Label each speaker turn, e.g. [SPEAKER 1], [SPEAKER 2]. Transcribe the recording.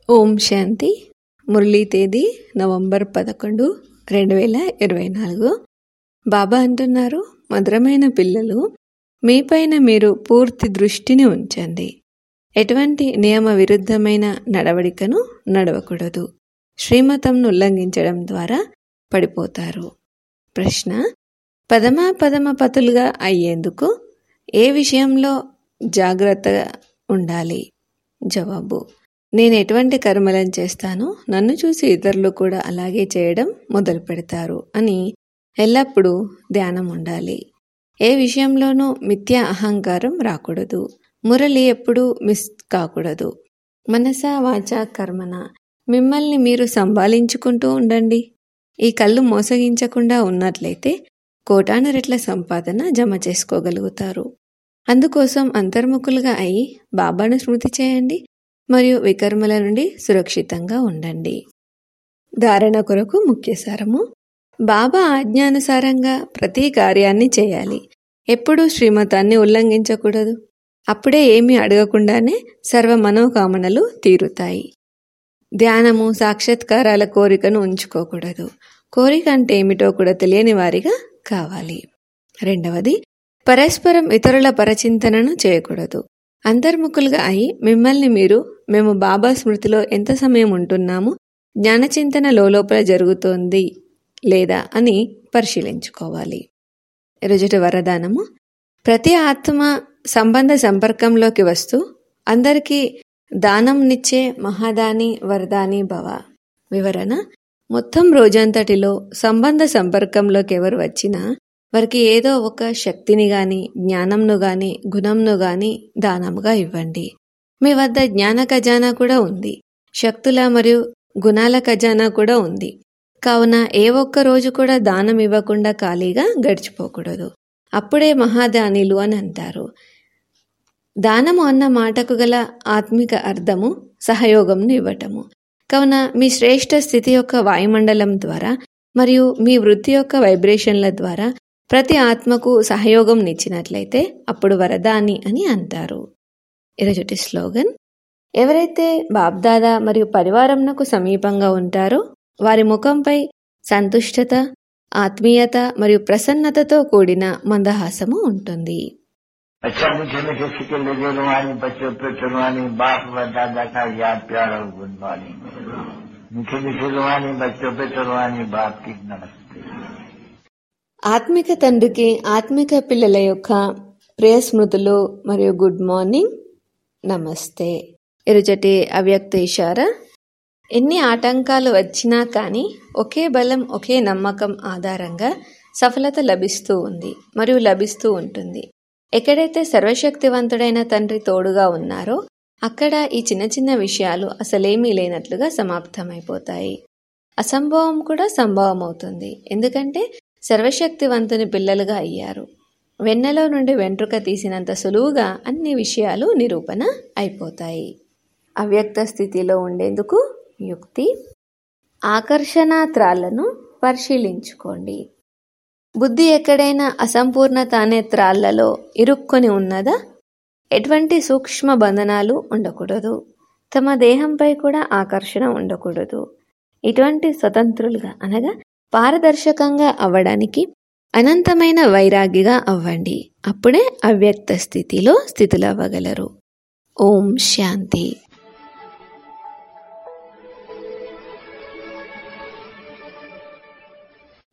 [SPEAKER 1] ఓం శాంతి మురళీ తేదీ నవంబర్ పదకొండు రెండు వేల ఇరవై నాలుగు బాబా అంటున్నారు మధురమైన పిల్లలు మీపైన మీరు పూర్తి దృష్టిని ఉంచండి ఎటువంటి నియమ విరుద్ధమైన నడవడికను నడవకూడదు శ్రీమతంను ఉల్లంఘించడం ద్వారా పడిపోతారు ప్రశ్న పదమ పదమ పతులుగా అయ్యేందుకు ఏ విషయంలో జాగ్రత్తగా ఉండాలి జవాబు నేను ఎటువంటి కర్మలను చేస్తానో నన్ను చూసి ఇతరులు కూడా అలాగే చేయడం మొదలు పెడతారు అని ఎల్లప్పుడూ ధ్యానం ఉండాలి ఏ విషయంలోనూ మిథ్యా అహంకారం రాకూడదు మురళి ఎప్పుడూ మిస్ కాకూడదు మనస వాచ కర్మన మిమ్మల్ని మీరు సంభాళించుకుంటూ ఉండండి ఈ కళ్ళు మోసగించకుండా ఉన్నట్లయితే కోటాను రెట్ల సంపాదన జమ చేసుకోగలుగుతారు అందుకోసం అంతర్ముఖులుగా అయి బాబాను స్మృతి చేయండి మరియు వికర్మల నుండి సురక్షితంగా ఉండండి ధారణ కొరకు ముఖ్య సారము బాబా ఆజ్ఞానుసారంగా ప్రతి కార్యాన్ని చేయాలి ఎప్పుడూ శ్రీమతాన్ని ఉల్లంఘించకూడదు అప్పుడే ఏమీ అడగకుండానే సర్వ మనోకామనలు తీరుతాయి ధ్యానము సాక్షాత్కారాల కోరికను ఉంచుకోకూడదు కోరిక అంటే ఏమిటో కూడా తెలియని వారిగా కావాలి రెండవది పరస్పరం ఇతరుల పరచింతనను చేయకూడదు అంతర్ముఖులుగా అయి మిమ్మల్ని మీరు మేము బాబా స్మృతిలో ఎంత సమయం ఉంటున్నాము జ్ఞానచింతన లోపల జరుగుతోంది లేదా అని పరిశీలించుకోవాలి రుజుట వరదానము ప్రతి ఆత్మ సంబంధ సంపర్కంలోకి వస్తూ అందరికీ దానంనిచ్చే మహాదాని వరదాని భవ వివరణ మొత్తం రోజంతటిలో సంబంధ సంపర్కంలోకి ఎవరు వచ్చినా వారికి ఏదో ఒక శక్తిని గాని జ్ఞానంను గాని గుణంను గాని దానముగా ఇవ్వండి మీ వద్ద జ్ఞాన ఖజానా కూడా ఉంది శక్తుల మరియు గుణాల ఖజానా కూడా ఉంది కావున ఏ ఒక్క రోజు కూడా దానం ఇవ్వకుండా ఖాళీగా గడిచిపోకూడదు అప్పుడే మహాదానిలు అని అంటారు దానము అన్న మాటకు గల ఆత్మిక అర్థము సహయోగంను ఇవ్వటము కావున మీ శ్రేష్ఠ స్థితి యొక్క వాయుమండలం ద్వారా మరియు మీ వృత్తి యొక్క వైబ్రేషన్ల ద్వారా ప్రతి ఆత్మకు సహయోగం నిచ్చినట్లయితే అప్పుడు వరదాని అని అంటారు ఈరోజుటి స్లోగన్ ఎవరైతే బాబ్దాదా మరియు పరివారంనకు సమీపంగా ఉంటారో వారి ముఖంపై సంతుష్టత ఆత్మీయత మరియు ప్రసన్నతతో కూడిన మందహాసము ఉంటుంది
[SPEAKER 2] अच्छा मीठे मीठे सिक्के लगे रुहानी बच्चों पे चुनवानी बाप व दादा का याद प्यार और गुणवानी मीठे मीठे रुहानी बच्चों पे चुनवानी बाप की नमस्ते
[SPEAKER 1] ఆత్మిక తండ్రికి ఆత్మిక పిల్లల యొక్క ప్రియ స్మృతులు మరియు గుడ్ మార్నింగ్ నమస్తే ఇరుజటి అవ్యక్త ఇషారా ఎన్ని ఆటంకాలు వచ్చినా కానీ ఒకే బలం ఒకే నమ్మకం ఆధారంగా సఫలత లభిస్తూ ఉంది మరియు లభిస్తూ ఉంటుంది ఎక్కడైతే సర్వశక్తివంతుడైన తండ్రి తోడుగా ఉన్నారో అక్కడ ఈ చిన్న చిన్న విషయాలు అసలేమీ లేనట్లుగా సమాప్తమైపోతాయి అసంభవం కూడా సంభవం అవుతుంది ఎందుకంటే సర్వశక్తివంతుని పిల్లలుగా అయ్యారు వెన్నెలో నుండి వెంట్రుక తీసినంత సులువుగా అన్ని విషయాలు నిరూపణ అయిపోతాయి అవ్యక్త స్థితిలో ఉండేందుకు యుక్తి ఆకర్షణాత్రాలను పరిశీలించుకోండి బుద్ధి ఎక్కడైనా అసంపూర్ణత అనే త్రాళ్లలో ఇరుక్కొని ఉన్నదా ఎటువంటి సూక్ష్మ బంధనాలు ఉండకూడదు తమ దేహంపై కూడా ఆకర్షణ ఉండకూడదు ఇటువంటి స్వతంత్రులుగా అనగా పారదర్శకంగా అవ్వడానికి అనంతమైన వైరాగిగా అవ్వండి అప్పుడే అవ్యక్త స్థితిలో స్థితులవ్వగలరు ఓం శాంతి